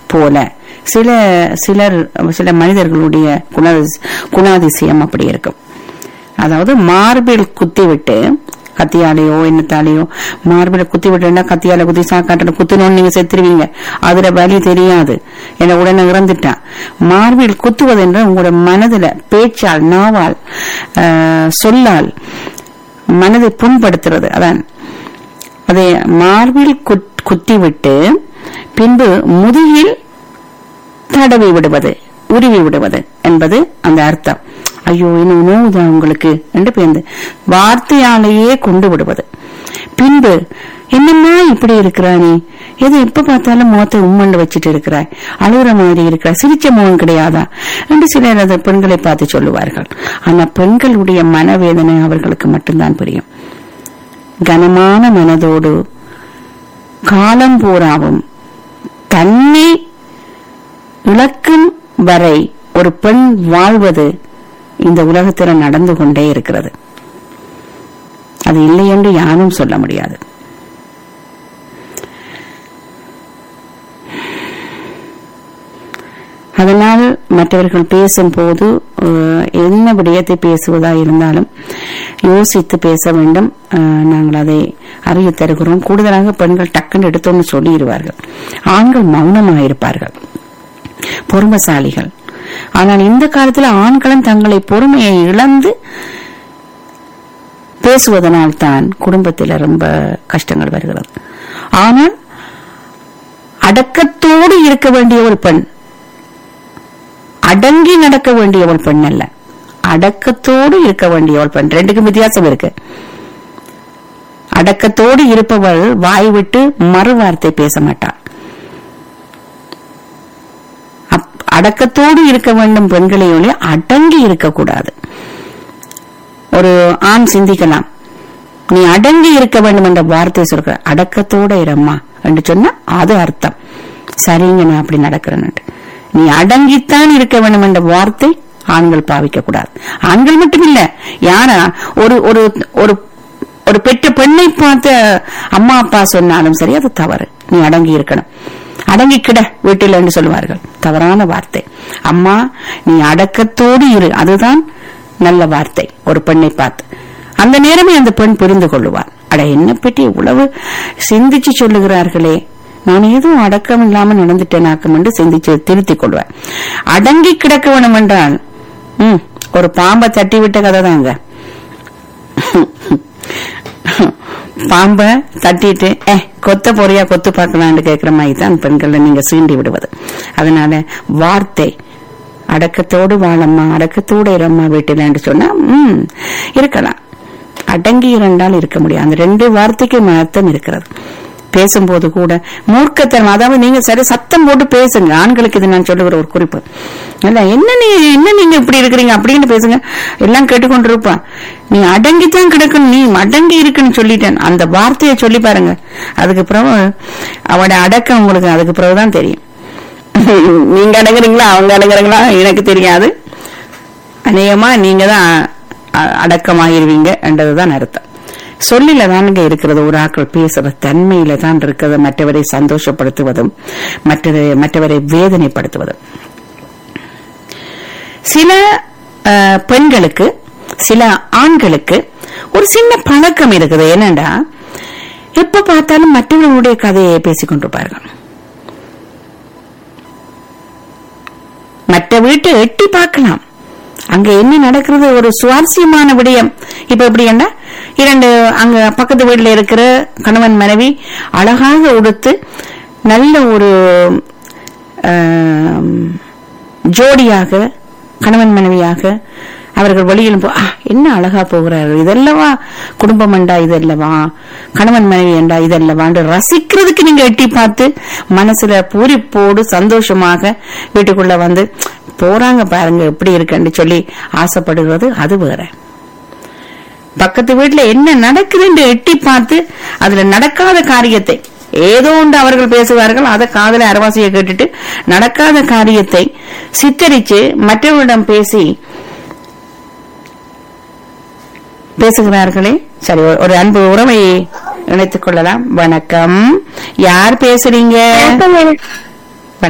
போல சில சிலர் சில மனிதர்களுடைய குண குணாதிசயம் அப்படி இருக்கும் அதாவது மார்பில் குத்தி விட்டு கத்தியாலேயோ என்னத்தாலேயோ மார்பில குத்தி விட்டுனா கத்தியால குத்தி சாக்காட்டில் குத்தினோன்னு நீங்க செத்துருவீங்க அதுல வலி தெரியாது என்ன உடனே இறந்துட்டான் மார்பில் குத்துவது என்ற உங்களோட மனதுல பேச்சால் நாவால் ஆஹ், சொல்லால் மனதை புண்படுத்துறது அதான் அதை மார்பில் குத்- குத்திவிட்டு பின்பு முதுகில் தடவி விடுவது உருவி விடுவது என்பது அந்த அர்த்தம் ஐயோ இன்னும் நோவுதான் உங்களுக்கு என்று பேருந்து வார்த்தையாலேயே கொண்டு விடுவது பின்பு என்னம்மா இப்படி இருக்கிறா நீ எது எப்ப பார்த்தாலும் முகத்தை உம்மண்டு வச்சுட்டு இருக்கிறாய் அழுகுற மாதிரி இருக்கிறாய் சிரிச்ச முகம் கிடையாதா என்று சிலர் அந்த பெண்களை பார்த்து சொல்லுவார்கள் ஆனா பெண்களுடைய மனவேதனை அவர்களுக்கு மட்டும்தான் புரியும் கனமான மனதோடு காலம் பூராவும் தன்னை இழக்கும் வரை ஒரு பெண் வாழ்வது இந்த உலகத்தில் நடந்து கொண்டே இருக்கிறது அது இல்லை என்று யாரும் சொல்ல முடியாது அதனால் மற்றவர்கள் பேசும்போது அஹ், என்ன விடயத்தை பேசுவதா இருந்தாலும் யோசித்து பேச வேண்டும் அஹ், நாங்கள் அதை அறிய தருகிறோம் கூடுதலாக பெண்கள் டக்குன்னு எடுத்தோன்னு சொல்லிடுவார்கள் ஆண்கள் மௌனமாயிருப்பார்கள் பொறுமைசாலிகள் ஆனால் இந்த காலத்தில் ஆண்களும் தங்களை பொறுமையை இழந்து பேசுவதனால் தான் குடும்பத்தில் ரொம்ப கஷ்டங்கள் வருகிறது ஆனால் அடக்கத்தோடு இருக்க வேண்டிய ஒரு பெண் அடங்கி நடக்க வேண்டிய ஒரு பெண் அல்ல அடக்கத்தோடு இருக்க வேண்டிய ஒரு பெண் ரெண்டுக்கும் வித்தியாசம் இருக்கு அடக்கத்தோடு இருப்பவள் வாய் விட்டு மறு வார்த்தை பேச மாட்டாள் அப்- அடக்கத்தோடு இருக்க வேண்டும் பெண்களை ஒழிய அடங்கி இருக்கக்கூடாது ஒரு ஆண் சிந்திக்கலாம் நீ அடங்கி இருக்க வேண்டும் என்ற வார்த்தை சொல்ற அடக்கத்தோட இரம்மா என்று சொன்னா அது அர்த்தம் சரிங்க நான் அப்படி நடக்கிறேன் நீ அடங்கித்தான் இருக்க வேண்டும் என்ற வார்த்தை ஆண்கள் பாவிக்க கூடாது ஆண்கள் மட்டும் இல்ல யாரா ஒரு ஒரு ஒரு ஒரு பெற்ற பெண்ணை பார்த்து அம்மா அப்பா சொன்னாலும் சரி அது தவறு நீ அடங்கி இருக்கணும் அடங்கி கிட வீட்டில் என்று சொல்லுவார்கள் தவறான வார்த்தை அம்மா நீ அடக்கத்தோடு இரு அதுதான் நல்ல வார்த்தை ஒரு பெண்ணை பார்த்து அந்த நேரமே அந்த பெண் புரிந்து கொள்ளுவார் அட என்ன பற்றி இவ்வளவு சிந்திச்சு சொல்லுகிறார்களே நான் எதுவும் அடக்கம் இல்லாம நடந்துட்டேனாக்கும் என்று சிந்திச்சு திருத்திக் கொள்வேன் அடங்கி கிடக்க வேணும் என்றால் ம், ஒரு பாம்பை தட்டி விட்ட கதை தாங்க பாம்பை தட்டிட்டு ஏ கொத்த போறியா கொத்து பார்க்கலாம்னு கேட்கிற மாதிரி தான் பெண்களை நீங்க சீண்டி விடுவது அதனால வார்த்தை அடக்கத்தோடு வாழம்மா அடக்கத்தோடு இரம்மா வீட்டில் சொன்னா ம் இருக்கலாம் அடங்கி இருந்தால் இருக்க முடியும் அந்த ரெண்டு வார்த்தைக்கு அர்த்தம் இருக்கிறது பேசும்போது கூட மூர்க்கத்தனம் அதாவது நீங்க சரி சத்தம் போட்டு பேசுங்க ஆண்களுக்கு இது நான் சொல்லுகிற ஒரு குறிப்பு இல்ல என்ன நீ என்ன நீங்க இப்படி இருக்கிறீங்க அப்படின்னு பேசுங்க எல்லாம் கேட்டுக்கொண்டு இருப்பான் நீ அடங்கித்தான் கிடக்கணும் நீ அடங்கி இருக்குன்னு சொல்லிட்டேன் அந்த வார்த்தையை சொல்லி பாருங்க அதுக்கு பிறகு அவட அடக்கம் உங்களுக்கு அதுக்கு பிறகுதான் தெரியும் நீங்க அடங்குறீங்களா அவங்க அடங்குறீங்களா எனக்கு தெரியாது அநேகமா நீங்க தான் அ- அடக்கமாயிருவீங்க என்றதுதான் அர்த்தம் சொல்லில தானுங்க இருக்கிறது ஒரு ஆக்கள் பேசுற தன்மையில தான் இருக்கிறது மற்றவரை சந்தோஷப்படுத்துவதும் மற்றவரை மற்றவரை வேதனைப்படுத்துவதும் சில அஹ், பெண்களுக்கு சில ஆண்களுக்கு ஒரு சின்ன பழக்கம் இருக்குது என்னண்டா எப்ப பார்த்தாலும் மற்றவர்களுடைய கதையை பேசிக் கொண்டிருப்பார்கள் மற்ற வீட்டை எட்டி பார்க்கலாம் அங்க என்ன நடக்கிறது ஒரு சுவாரஸ்யமான விடயம் இப்ப எப்படி என்ன இரண்டு அங்க பக்கத்து வீட்டுல இருக்கிற கணவன் மனைவி அழகாக உடுத்து நல்ல ஒரு ஆம், ஜோடியாக கணவன் மனைவியாக அவர்கள் வெளியில் போ ஆ, என்ன அழகா போகிறார்கள் இதல்லவா குடும்பம் என்றா இதல்லவா கணவன் மனைவி என்றா இதல்லவான்னு ரசிக்கிறதுக்கு நீங்க எட்டி பார்த்து மனசுல பூரிப்போடு சந்தோஷமாக வீட்டுக்குள்ள வந்து போறாங்க பாருங்க எப்படி இருக்குன்னு சொல்லி ஆசைப்படுகிறது அது வேற பக்கத்து வீட்டுல என்ன நடக்குதுன்னு எட்டி பார்த்து அதுல நடக்காத காரியத்தை ஏதோ ஒன்று அவர்கள் பேசுவார்கள் அதை காதல அரவாசியை கேட்டுட்டு நடக்காத காரியத்தை சித்தரிச்சு மற்றவரிடம் பேசி பேசுகிறார்களே சரி ஒரு- ஒரு அன்பு உறவை இணைத்துக் கொள்ளலாம் வணக்கம் யார் பேசுறீங்க வணக்கம் மேடம்